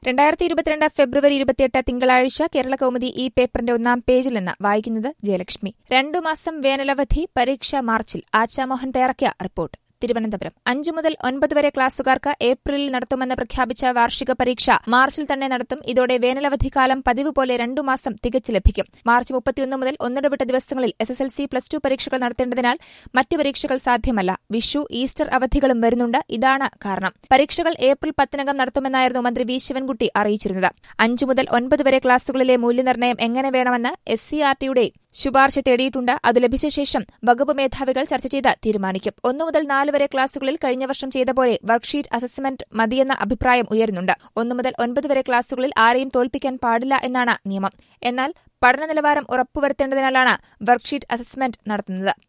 രണ്ടായിരത്തി ഇരുപത്തിരണ്ട് ഫെബ്രുവരി ഇരുപത്തിയെട്ട് തിങ്കളാഴ്ച കേരള കൗമുദി ഈ പേപ്പറിന്റെ ഒന്നാം പേജിൽ നിന്ന് വായിക്കുന്നത് ജയലക്ഷ്മി രണ്ടു മാസം വേനലവധി പരീക്ഷ മാർച്ചിൽ ആശാമോഹൻ തയ്യാറാക്കിയ റിപ്പോർട്ട് തിരുവനന്തപുരം അഞ്ചു മുതൽ ഒൻപത് വരെ ക്ലാസുകാർക്ക് ഏപ്രിലിൽ നടത്തുമെന്ന് പ്രഖ്യാപിച്ച വാർഷിക പരീക്ഷ മാർച്ചിൽ തന്നെ നടത്തും ഇതോടെ വേനലവധിക്കാലം പതിവ് പോലെ രണ്ടു മാസം തികച്ചു ലഭിക്കും മാർച്ച് മുപ്പത്തിയൊന്ന് മുതൽ ഒന്നിടവിട്ട ദിവസങ്ങളിൽ S S L C plus two പരീക്ഷകൾ നടത്തേണ്ടതിനാൽ മറ്റ് പരീക്ഷകൾ സാധ്യമല്ല വിഷു ഈസ്റ്റർ അവധികളും വരുന്നുണ്ട് ഇതാണ് കാരണം പരീക്ഷകൾ ഏപ്രിൽ പത്തിനകം നടത്തുമെന്നായിരുന്നു മന്ത്രി വി ശിവൻകുട്ടി അറിയിച്ചിരുന്നത് അഞ്ചു മുതൽ ഒൻപത് വരെ ക്ലാസുകളിലെ മൂല്യനിർണ്ണയം എങ്ങനെ വേണമെന്ന് എസ് സി ആർ ടിയുടെ ശുപാർശ തേടിയിട്ടുണ്ട് അത് ലഭിച്ച ശേഷം വകുപ്പ് മേധാവികൾ ചർച്ച ചെയ്ത് തീരുമാനിക്കും ഒന്നു മുതൽ നാല് വരെ ക്ലാസുകളിൽ കഴിഞ്ഞ വർഷം ചെയ്ത പോലെ വർക്ക്ഷീറ്റ് അസസ്മെന്റ് മതിയെന്ന അഭിപ്രായം ഉയരുന്നുണ്ട് ഒന്നു മുതൽ ഒൻപത് വരെ ക്ലാസുകളിൽ ആരെയും തോൽപ്പിക്കാൻ പാടില്ല എന്നാണ് നിയമം എന്നാൽ പഠന നിലവാരം ഉറപ്പുവരുത്തേണ്ടതിനാലാണ് വർക്ക്ഷീറ്റ് അസസ്മെന്റ് നടത്തുന്നത്